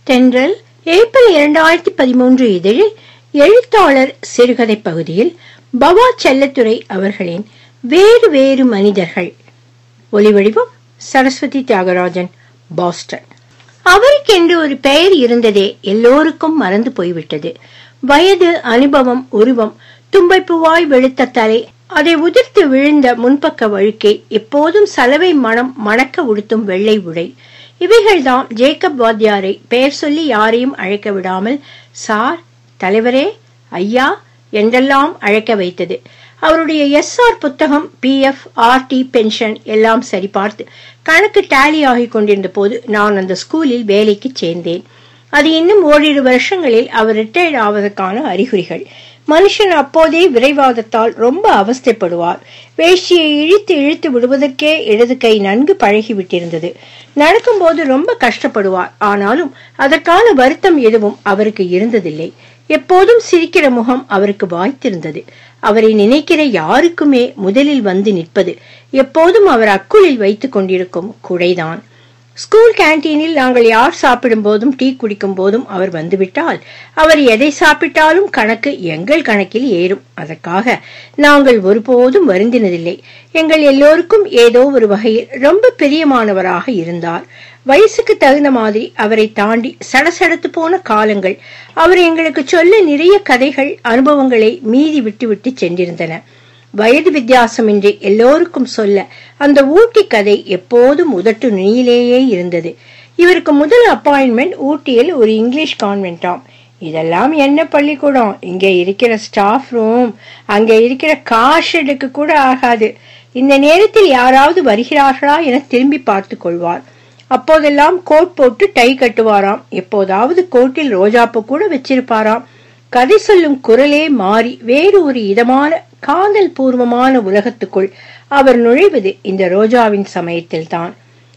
தென்றல் ஏப்ரல் இரண்டாயிரத்தி பதிமூன்று இதழில் எழுத்தாளர் சிறுகதை பகுதியில் பவா செல்லத்துறை அவர்களின் வேறு வேறு மனிதர்கள் ஒலிவடிவம் சரஸ்வதி தியாகராஜன் பாஸ்டன் அவருக்கென்று ஒரு பெயர் இருந்ததே எல்லோருக்கும் மறந்து போய்விட்டது வயது அனுபவம் உருவம் தும்பைப்பூவாய் வெளுத்த தலை அதை உதிர்த்து விழுந்த முன்பக்க வழுக்கை எப்போதும் சலவை மனம் மணக்க உடுத்தும் வெள்ளை உடை இவைகள்தான் ஜேக்கப் வாத்தியாரை பெயர் சொல்லி யாரையும் அழைக்க விடாமல் சார் தலைவரே ஐயா என்றெல்லாம் அழைக்க வைத்தது அவருடைய எஸ்ஆர் புத்தகம் பிஎஃப் ஆர்டி பென்ஷன் எல்லாம் சரிபார்த்து கணக்கு டேலி ஆகிக் கொண்டிருந்த போது நான் அந்த ஸ்கூலில் வேலைக்கு சேர்ந்தேன் அது இன்னும் ஓரிரு வருஷங்களில் அவர் ரிட்டையர்ட் ஆவதற்கான அறிகுறிகள் மனுஷன் அப்போதே விரைவாதத்தால் ரொம்ப அவஸ்தைப்படுவார் வேஷ்டியை இழுத்து இழுத்து விடுவதற்கே இடது கை நன்கு பழகிவிட்டிருந்தது நடக்கும்போது ரொம்ப கஷ்டப்படுவார் ஆனாலும் அதற்கான வருத்தம் எதுவும் அவருக்கு இருந்ததில்லை எப்போதும் சிரிக்கிற முகம் அவருக்கு வாய்த்திருந்தது அவரை நினைக்கிற யாருக்குமே முதலில் வந்து நிற்பது எப்போதும் அவர் அக்குளில் வைத்துக் கொண்டிருக்கும் குடைதான் ஸ்கூல் கேன்டீனில் நாங்கள் யார் சாப்பிடும் போதும் டீ குடிக்கும் போதும் அவர் வந்துவிட்டால் அவர் எதை சாப்பிட்டாலும் கணக்கு எங்கள் கணக்கில் ஏறும் அதற்காக நாங்கள் ஒருபோதும் வருந்தினதில்லை எங்கள் எல்லோருக்கும் ஏதோ ஒரு வகையில் ரொம்ப பிரியமானவராக இருந்தார் வயசுக்கு தகுந்த மாதிரி அவரை தாண்டி சடசடத்து போன காலங்கள் அவர் எங்களுக்கு சொல்ல நிறைய கதைகள் அனுபவங்களை மீதி விட்டு விட்டு சென்றிருந்தன வயது வித்தியாசமின்றி எல்லோருக்கும் சொல்ல அந்த ஊட்டி கதை எப்போதும் உதட்டு நுனியிலேயே இருந்தது இவருக்கு முதல் அப்பாயின்மெண்ட் ஊட்டியில் ஒரு இங்கிலீஷ் கான்வென்டாம் இதெல்லாம் என்ன பள்ளிக்கூடம் இங்க இருக்கிற ஸ்டாஃப் ரூம் அங்க இருக்கிற கார் ஷெட்டுக்கு கூட ஆகாது இந்த நேரத்தில் யாராவது வருகிறார்களா என திரும்பி பார்த்து கொள்வார் அப்போதெல்லாம் கோட் போட்டு டை கட்டுவாராம் எப்போதாவது கோட்டில் ரோஜாப்பு கூட வச்சிருப்பாராம் கதை சொல்லும் குரலே மாறி வேறு ஒரு இதமான காதல் பூர்வமான உலகத்துக்குள் அவர் நுழைவது இந்த ரோஜாவின் சமயத்தில் தான்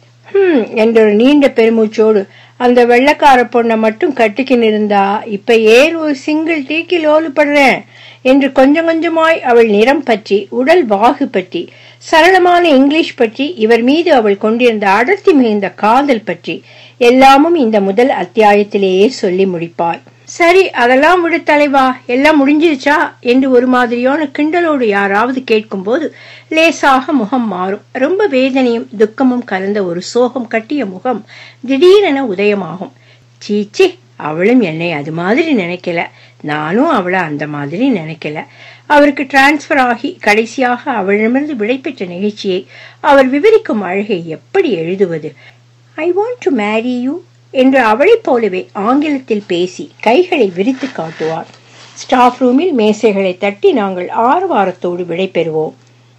ஹம் என்ற ஒரு நீண்ட பெருமூச்சோடு அந்த வெள்ளக்கார பொண்ணை மட்டும் கட்டிக்கின்னு இருந்தா இப்ப ஏன் ஒரு சிங்கிள் டீக்கு லோலுப்படுறேன் என்று கொஞ்சம் கொஞ்சமாய் அவள் நிறம் பற்றி உடல் வாகு பற்றி சரளமான இங்கிலீஷ் பற்றி இவர் மீது அவள் கொண்டிருந்த அடர்த்தி மிகுந்த காதல் பற்றி எல்லாமும் இந்த முதல் அத்தியாயத்திலேயே சொல்லி முடிப்பார் சரி அதெல்லாம் விடு தலைவா எல்லாம் முடிஞ்சிருச்சா என்று ஒரு மாதிரியான கிண்டலோடு யாராவது கேட்கும்போது லேசாக முகம் மாறும் ரொம்ப வேதனையும் துக்கமும் கலந்த ஒரு சோகம் கட்டிய முகம் திடீரென உதயமாகும் சீச்சி அவளும் என்னை அது மாதிரி நினைக்கல நானும் அவளை அந்த மாதிரி நினைக்கல அவருக்கு டிரான்ஸ்பர் ஆகி கடைசியாக அவளிடமிருந்து விடைபெற்ற நிகழ்ச்சியை அவர் விவரிக்கும் அழகை எப்படி எழுதுவது I want to marry you என்று அவளைப் போலவே ஆங்கிலத்தில் பேசி கைகளை விரித்து காட்டுவார் ஸ்டாஃப் ரூமில் மேசைகளை தட்டி நாங்கள் ஆரவாரத்தோடு விடை பெறுவோம்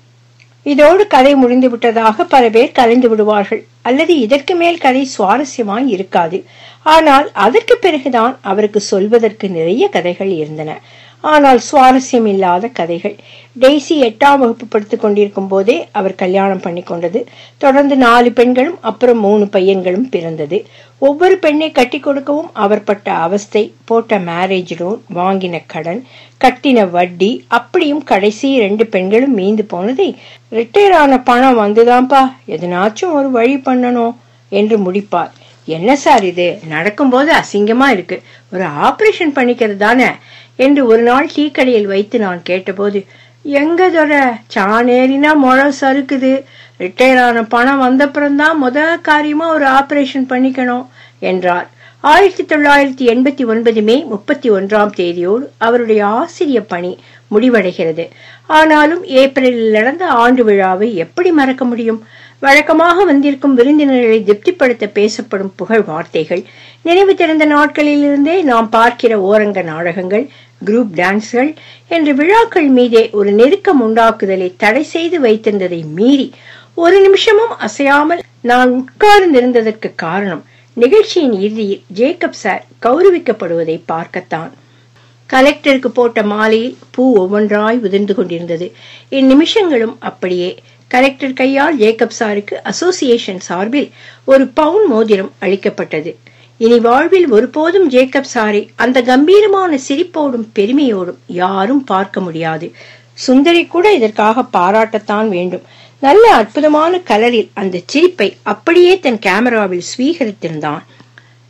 இதோடு கதை முடிந்து விட்டதாக பல பேர் கலைந்து விடுவார்கள் அல்லது இதற்கு மேல் கதை சுவாரஸ்யமாய் இருக்காது ஆனால் அதற்கு பிறகுதான் அவருக்கு சொல்வதற்கு நிறைய கதைகள் இருந்தன ஆனால் சுவாரஸ்யம் இல்லாத கதைகள் டெய்ஸி எட்டாம் வகுப்பு படித்துக் கொண்டிருக்கும் போதே அவர் கல்யாணம் பண்ணி கொண்டது தொடர்ந்து நாலு பெண்களும் அப்புறம் மூணு பையன்களும் பிறந்தது ஒவ்வொரு பெண்ணை கட்டி கொடுக்கவும் அவர் பட்ட அவஸ்தை போட்ட மேரேஜ் லோன் வாங்கின கடன் கட்டின வட்டி அப்படியும் கடைசி ரெண்டு பெண்களும் மீந்து போனதை ரிட்டையர் ஆன பணம் வந்துதான்ப்பா எதனாச்சும் ஒரு வழி பண்ணணும் என்று முடிப்பார் என்ன சார் இது நடக்கும்போது அசிங்கமா இருக்கு ஒரு ஆபரேஷன் பண்ணிக்கிறது தானே என்று ஒரு நாள் டீ கடையில் வைத்து நான் கேட்டபோது எங்க தொட சாணேரினா முழம் சறுக்குது ரிட்டையர் ஆன பணம் வந்தப்புறம்தான் முத காரியமா ஒரு ஆபரேஷன் பண்ணிக்கணும் என்றார் ஆயிரத்தி தொள்ளாயிரத்தி எண்பத்தி ஒன்பது மே முப்பத்தி ஒன்றாம் தேதியோடு அவருடைய ஆசிரிய பணி முடிவடைகிறது ஆனாலும் ஏப்ரலில் நடந்த ஆண்டு விழாவை எப்படி மறக்க முடியும் வழக்கமாக வந்திருக்கும் விருந்தினர்களை திருப்திப்படுத்த பேசப்படும் புகழ் வார்த்தைகள் நினைவு திறந்த நாட்களிலிருந்தே நாம் பார்க்கிற ஓரங்க நாடகங்கள் குரூப் டான்ஸ்கள் என்ற விழாக்கள் மீதே ஒரு நெருக்கம் உண்டாக்குதலை தடை செய்து வைத்திருந்ததை மீறி ஒரு நிமிஷமும் அசையாமல் நான் உட்கார்ந்திருந்ததற்கு காரணம் நிகழ்ச்சியின் இறுதியில் ஜேக்கப் சார் கௌரவிக்கப்படுவதை பார்க்கத்தான் கலெக்டருக்கு போட்ட மாலையில் பூ ஒவ்வொன்றாய் உதிர்ந்து கொண்டிருந்தது இந்நிமிஷங்களும் அப்படியே கலெக்டர் கையால் ஜேக்கப் சாருக்கு அசோசியேஷன் சார்பில் ஒரு பவுன் மோதிரம் அளிக்கப்பட்டது இனி வாழ்வில் ஒருபோதும் ஜேக்கப் சாரை அந்த கம்பீரமான சிரிப்போடும் பெருமையோடும் யாரும் பார்க்க முடியாது சுந்தரி கூட இதற்காக பாராட்டத்தான் வேண்டும் நல்ல அற்புதமான கலரில் அந்த சிரிப்பை அப்படியே தன் கேமராவில் ஸ்வீகரித்திருந்தான்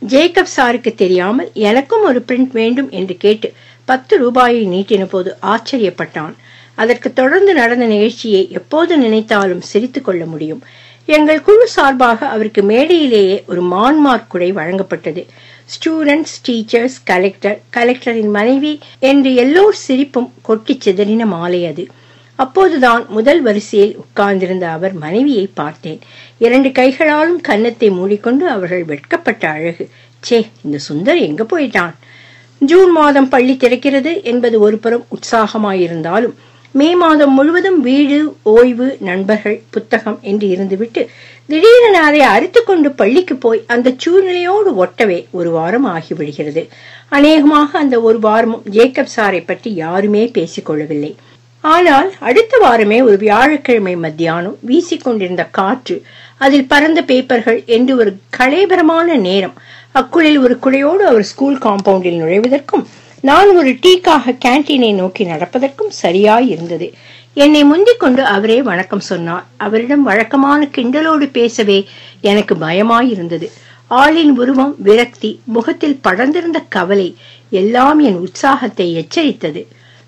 ஜேக்கப் சாருக்கு தெரியாமல் எனக்கும் ஒரு பிரிண்ட் வேண்டும் என்று கேட்டு பத்து ரூபாயை நீட்டின போது ஆச்சரியப்பட்டான் அதற்கு தொடர்ந்து நடந்த நிகழ்ச்சியை எப்போது நினைத்தாலும் சிரித்துக் கொள்ள முடியும் எங்கள் குழு சார்பாக அவருக்கு மேடையிலேயே ஒரு மான்மார்க் குடை வழங்கப்பட்டது ஸ்டூடெண்ட்ஸ் டீச்சர்ஸ் கலெக்டர் கலெக்டரின் மனைவி என்று எல்லோர் சிரிப்பும் கொட்டி சிதறின மாலை அது அப்போதுதான் முதல் வரிசையில் உட்கார்ந்திருந்த அவர் மனைவியை பார்த்தேன் இரண்டு கைகளாலும் கன்னத்தை மூடிக்கொண்டு அவர்கள் வெட்கப்பட்ட அழகு சே இந்த சுந்தர் எங்க போயிட்டான் ஜூன் மாதம் பள்ளி திறக்கிறது என்பது ஒரு புறம் உற்சாகமாயிருந்தாலும் மே மாதம் முழுவதும் வீடு ஓய்வு நண்பர்கள் புத்தகம் என்று இருந்துவிட்டு திடீரென அதை அறுத்து கொண்டு பள்ளிக்கு போய் அந்த சூழ்நிலையோடு ஒட்டவே ஒரு வாரம் ஆகிவிடுகிறது அநேகமாக அந்த ஒரு வாரமும் ஜேக்கப் சாரை பற்றி யாருமே பேசிக்கொள்ளவில்லை ஆனால் அடுத்த வாரமே ஒரு வியாழக்கிழமை மத்தியானம் வீசிக்கொண்டிருந்த காற்று அதில் பறந்த பேப்பர்கள் என்று ஒரு கலேபரமான நேரம் அக்குளில் ஒரு குடையோடு அவர் ஸ்கூல் காம்பவுண்டில் நுழைவதற்கும் நான் ஒரு டீக்காக கேன்டீனை நோக்கி நடப்பதற்கும் சரியாய் இருந்தது என்னை முந்திக் கொண்டு அவரே வணக்கம் சொன்னார் அவரிடம் வழக்கமான கிண்டலோடு பேசவே எனக்கு பயமாயிருந்தது ஆளின் உருவம் விரக்தி முகத்தில் படர்ந்திருந்த கவலை எல்லாம் என் உற்சாகத்தை எச்சரித்தது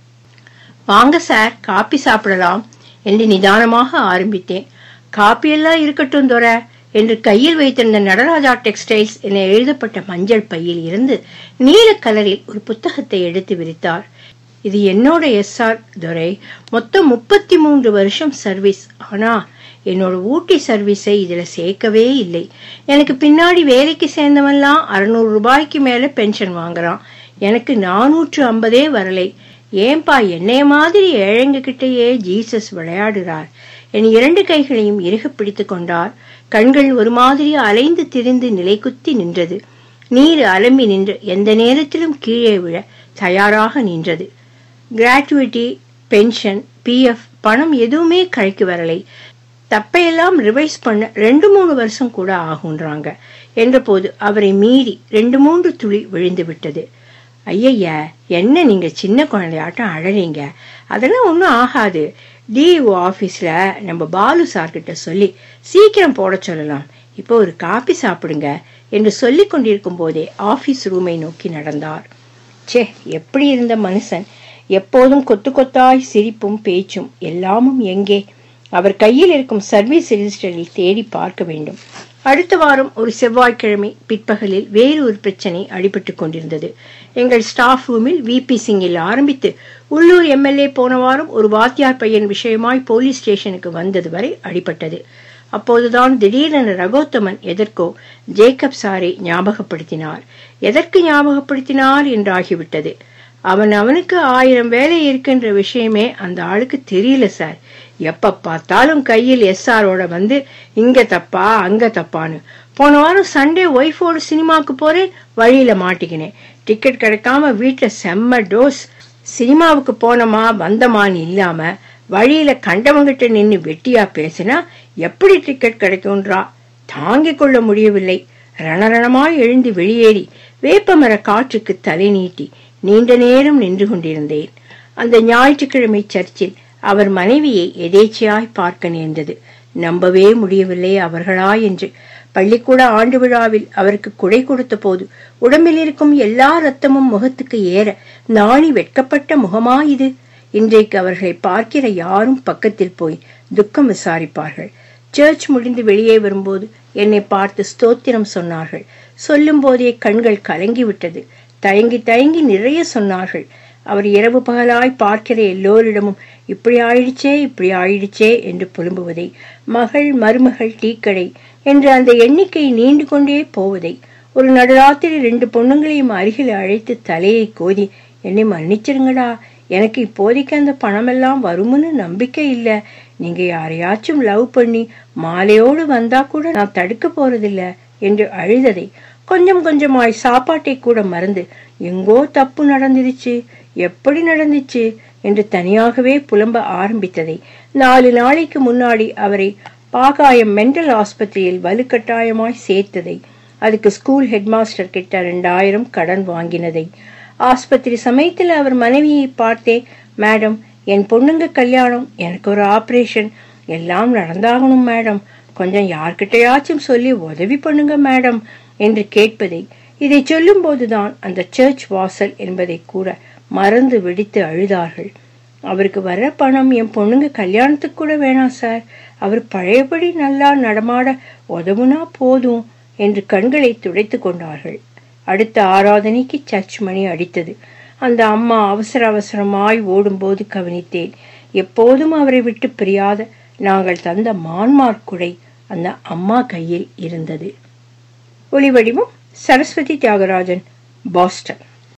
வாங்க சார் காப்பி சாப்பிடலாம் என்று நிதானமாக ஆரம்பித்தேன் காப்பியெல்லாம் இருக்கட்டும் தோற என்று கையில் வைத்திருந்த நடராஜா டெக்ஸ்டைல்ஸ் என எழுதப்பட்ட மஞ்சள் பையில் இருந்து நீல கலரில் ஒரு புத்தகத்தை எடுத்து விரித்தார் இது என்னோட எஸ்ஆர் துரை மொத்தம் முப்பத்தி மூன்று வருஷம் சர்வீஸ் ஆனா என்னோட ஊட்டி சர்வீஸை இதுல சேர்க்கவே இல்லை எனக்கு பின்னாடி வேலைக்கு சேர்ந்தவன்லாம் அறுநூறு ரூபாய்க்கு மேல பென்ஷன் வாங்குறான் எனக்கு நானூற்று ஐம்பதே வரலை ஏன்பா என்னைய மாதிரி ஏழைங்க கிட்டேயே ஜீசஸ் விளையாடுறார் என் இரண்டு கைகளையும் இறுக பிடித்து கொண்டார் கண்கள் ஒரு மாதிரி அலைந்து திரிந்து நிலைக்குத்தி நின்றது நீர் அலம்பி நின்று எந்த நேரத்திலும் கீழே விழ தயாராக நின்றது கிராட்டுவிட்டி பென்ஷன் பிஎஃப் பணம் எதுவுமே கழிக்கு வரலை தப்பையெல்லாம் ரிவைஸ் பண்ண ரெண்டு மூணு வருஷம் கூட ஆகுன்றாங்க என்றபோது அவரை மீறி ரெண்டு மூன்று துளி விழுந்து விட்டது ஐயய்ய என்ன நீங்க சின்ன குழந்தையாட்டம் அழறீங்க அதெல்லாம் ஒன்றும் ஆகாது டிஓ ஆஃபீஸில் நம்ம பாலு சார்கிட்ட சொல்லி சீக்கிரம் போட சொல்லலாம் இப்போ ஒரு காப்பி சாப்பிடுங்க என்று சொல்லிக் கொண்டிருக்கும் போதே ஆபீஸ் ரூமை நோக்கி நடந்தார் ச்சே எப்படி இருந்த மனுஷன் எப்போதும் கொத்து கொத்தாய் சிரிப்பும் பேச்சும் எல்லாமும் எங்கே அவர் கையில் இருக்கும் சர்வீஸ் ரெஜிஸ்டரில் தேடி பார்க்க வேண்டும் அடுத்த வாரம் ஒரு செவ்வாய்க்கிழமை பிற்பகலில் வேறு ஒரு பிரச்சனை அடிபட்டுக் கொண்டிருந்தது எங்கள் ஸ்டாஃப் ரூமில் விபி சிங்கில் ஆரம்பித்து உள்ளூர் எம்எல்ஏ போன வாரம் ஒரு வாத்தியார் பையன் விஷயமாய் போலீஸ் ஸ்டேஷனுக்கு வந்தது வரை அடிபட்டது அப்போதுதான் திடீரென ரகோத்தமன் எதற்கோ ஜேக்கப் சாரை ஞாபகப்படுத்தினார் எதற்கு ஞாபகப்படுத்தினார் என்றாகிவிட்டது அவன் அவனுக்கு ஆயிரம் வேலை இருக்கின்ற விஷயமே அந்த ஆளுக்கு தெரியல சார் எப்ப பார்த்தாலும் கையில் எஸ்ஆரோட வந்து இங்க தப்பா அங்க தப்பான்னு போன வாரம் சண்டே ஒய்ஃபோட சினிமாக்கு போறேன் வழியில மாட்டிக்கினேன் டிக்கெட் கிடைக்காம வீட்டுல செம்ம டோஸ் சினிமாவுக்கு போனமா வந்தமான்னு இல்லாம வழியில கண்டவங்கிட்ட நின்னு வெட்டியா பேசினா எப்படி டிக்கெட் கிடைக்கும்ன்றா தாங்கிக் கொள்ள முடியவில்லை ரணரணமாய் எழுந்து வெளியேறி வேப்பமர காற்றுக்கு தலை நீட்டி நீண்ட நேரம் நின்று கொண்டிருந்தேன் அந்த ஞாயிற்றுக்கிழமை சர்ச்சில் அவர் மனைவியை எதேச்சையாய் பார்க்க நேர்ந்தது நம்பவே முடியவில்லை அவர்களா என்று பள்ளிக்கூட ஆண்டு விழாவில் அவருக்கு குடை கொடுத்த போது உடம்பில் இருக்கும் எல்லா ரத்தமும் முகத்துக்கு ஏற நாணி வெட்கப்பட்ட முகமா இது இன்றைக்கு அவர்களை பார்க்கிற யாரும் பக்கத்தில் போய் துக்கம் விசாரிப்பார்கள் சர்ச் முடிந்து வெளியே வரும்போது என்னை பார்த்து ஸ்தோத்திரம் சொன்னார்கள் சொல்லும் போதே கண்கள் கலங்கிவிட்டது தயங்கி தயங்கி நிறைய சொன்னார்கள் அவர் இரவு பகலாய் பார்க்கிற எல்லோரிடமும் இப்படி ஆயிடுச்சே இப்படி ஆயிடுச்சே என்று புலம்புவதை மகள் மருமகள் டீக்கடை என்று அந்த எண்ணிக்கை நீண்டு கொண்டே போவதை ஒரு நடுராத்திரி ரெண்டு பொண்ணுங்களையும் அருகில் அழைத்து தலையை கோதி என்னை மன்னிச்சிருங்கடா எனக்கு இப்போதைக்கு அந்த பணமெல்லாம் வரும்னு நம்பிக்கை இல்ல நீங்க யாரையாச்சும் லவ் பண்ணி மாலையோடு வந்தா கூட நான் தடுக்க போறதில்ல என்று அழுததை கொஞ்சம் கொஞ்சமாய் சாப்பாட்டை கூட மறந்து எங்கோ தப்பு நடந்துருச்சு எப்படி நடந்துச்சு என்று தனியாகவே புலம்ப ஆரம்பித்ததை நாலு நாளைக்கு முன்னாடி அவரை பாகாயம் மென்டல் ஆஸ்பத்திரியில் வலுக்கட்டாயமாய் சேர்த்ததை அதுக்கு ஸ்கூல் ஹெட்மாஸ்டர் கிட்ட ரெண்டாயிரம் கடன் வாங்கினதை ஆஸ்பத்திரி சமயத்தில் அவர் மனைவியை பார்த்தே மேடம் என் பொண்ணுங்க கல்யாணம் எனக்கு ஒரு ஆபரேஷன் எல்லாம் நடந்தாகணும் மேடம் கொஞ்சம் யார்கிட்டயாச்சும் சொல்லி உதவி பண்ணுங்க மேடம் என்று கேட்பதை இதை சொல்லும்போதுதான் அந்த சர்ச் வாசல் என்பதை கூட மறந்து வெடித்து அழுதார்கள் அவருக்கு வர பணம் என் பொண்ணுங்க கல்யாணத்துக்கு கூட வேணாம் சார் அவர் பழையபடி நல்லா நடமாட உதவுனா போதும் என்று கண்களை துடைத்து கொண்டார்கள் அடுத்த ஆராதனைக்கு சர்ச் மணி அடித்தது அந்த அம்மா அவசர அவசரமாய் ஓடும்போது கவனித்தேன் எப்போதும் அவரை விட்டு பிரியாத நாங்கள் தந்த மான்மார்க் குடை அந்த அம்மா கையில் இருந்தது ஒளிவடிவம் சரஸ்வதி தியாகராஜன் பாஸ்டன்